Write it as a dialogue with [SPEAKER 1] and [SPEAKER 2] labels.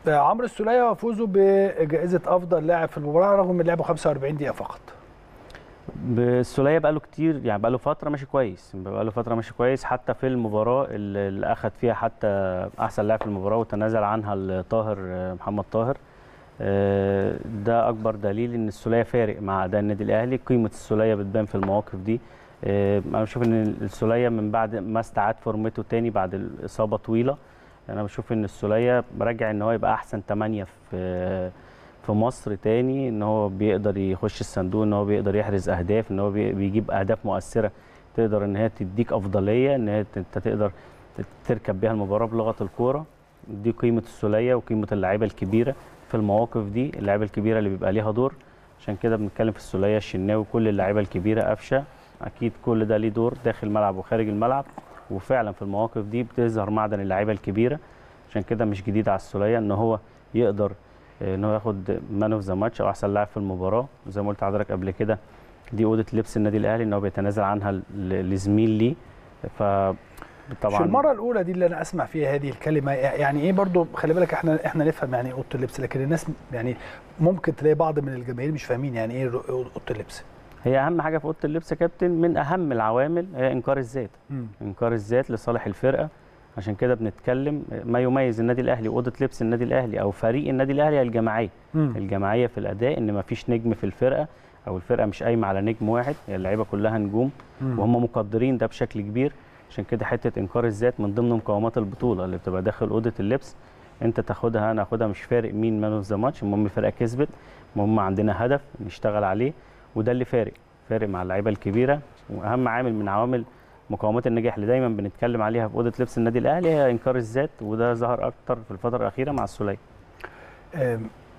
[SPEAKER 1] آه، عمرو السوليه وفوزه بجائزه افضل لاعب في المباراه رغم ان لعبه 45 دقيقه فقط
[SPEAKER 2] السوليه بقى له كتير يعني بقى له فتره ماشي كويس بقى له فتره ماشي كويس حتى في المباراه اللي اللي اخذ فيها حتى احسن لاعب في المباراه وتنازل عنها الطاهر محمد طاهر آه، ده اكبر دليل ان السوليه فارق مع اداء النادي الاهلي قيمه السوليه بتبان في المواقف دي آه، انا بشوف ان السوليه من بعد ما استعاد فورمته تاني بعد الاصابه طويله انا بشوف ان السوليه راجع ان هو يبقى احسن 8 في في مصر تاني ان هو بيقدر يخش الصندوق ان هو بيقدر يحرز اهداف ان هو بي- بيجيب اهداف مؤثره تقدر ان هي تديك افضليه ان هي ت- انت تقدر تركب بيها المباراه بلغه الكوره دي قيمه السوليه وقيمه اللعيبه الكبيره في المواقف دي اللعيبه الكبيره اللي بيبقى ليها دور عشان كده بنتكلم في السوليه الشناوي كل اللعيبه الكبيره قفشه اكيد كل ده ليه دور داخل الملعب وخارج الملعب وفعلا في المواقف دي بتظهر معدن اللعيبه الكبيره عشان كده مش جديد على السوليه ان هو يقدر آه، ان هو ياخد مان اوف ذا ماتش او احسن لاعب في المباراه زي ما قلت لحضرتك قبل كده دي اوضه لبس النادي الاهلي ان هو بيتنازل عنها ل- لزميل ليه ف
[SPEAKER 1] مش المره الاولى دي اللي انا اسمع فيها هذه الكلمه يعني ايه برضو خلي بالك احنا احنا نفهم يعني ايه اوضه اللبس لكن الناس يعني ممكن تلاقي بعض من الجماهير مش فاهمين يعني ايه رو- اوضه اللبس
[SPEAKER 2] هي اهم حاجه في اوضه اللبس يا كابتن من اهم العوامل هي انكار الذات
[SPEAKER 1] مم.
[SPEAKER 2] انكار الذات لصالح الفرقه عشان كده بنتكلم ما يميز النادي الاهلي واوضه لبس النادي الاهلي او فريق النادي الاهلي هي الجماعيه
[SPEAKER 1] مم.
[SPEAKER 2] الجماعيه في الاداء ان ما فيش نجم في الفرقه او الفرقه مش قايمه على نجم واحد هي اللعيبه كلها نجوم
[SPEAKER 1] مم.
[SPEAKER 2] وهم مقدرين ده بشكل كبير عشان كده حته انكار الذات من ضمن مقومات البطوله اللي بتبقى داخل اوضه اللبس انت تاخدها انا اخدها مش فارق مين مان اوف ذا ماتش المهم الفرقه كسبت المهم عندنا هدف نشتغل عليه وده اللي فارق فارق مع اللعيبه الكبيره واهم عامل من عوامل مقومات النجاح اللي دايما بنتكلم عليها في اوضه لبس النادي الاهلي هي انكار الذات وده ظهر اكتر في الفتره الاخيره مع السوليه
[SPEAKER 1] آم،